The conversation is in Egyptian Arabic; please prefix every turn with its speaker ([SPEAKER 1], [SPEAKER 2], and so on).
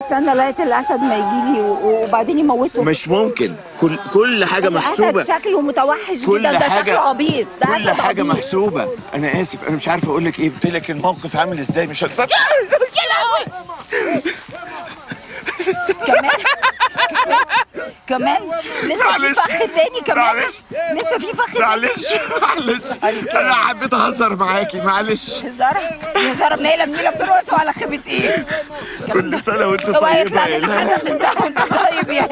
[SPEAKER 1] استنى لغايه الاسد ما يجي لي وبعدين يموته
[SPEAKER 2] مش ممكن كل كل حاجه محسوبه
[SPEAKER 1] الاسد شكله متوحش
[SPEAKER 2] كل
[SPEAKER 1] جدا ده
[SPEAKER 2] حاجة-
[SPEAKER 1] شكله عبيط ده
[SPEAKER 2] كل
[SPEAKER 1] أسد
[SPEAKER 2] حاجه
[SPEAKER 1] عبيط.
[SPEAKER 2] محسوبه انا اسف انا مش عارف اقول لك ايه قلت لك الموقف عامل ازاي مش هتصدق
[SPEAKER 1] كمان كمان لسه في
[SPEAKER 2] معلش.
[SPEAKER 1] فخ تاني كمان
[SPEAKER 2] معلش.
[SPEAKER 1] لسه في فخ تاني
[SPEAKER 2] معلش معلش انا حبيت اهزر معاكي معلش
[SPEAKER 1] هزارة هزارة منيلة منيلة بترقصوا على خيبة ايه؟
[SPEAKER 2] كل سنه وانت
[SPEAKER 1] هو
[SPEAKER 2] طيبه
[SPEAKER 1] هيطلع
[SPEAKER 2] يا
[SPEAKER 1] لنا
[SPEAKER 2] إلهام.
[SPEAKER 1] حاجة من ده وانت طيب يعني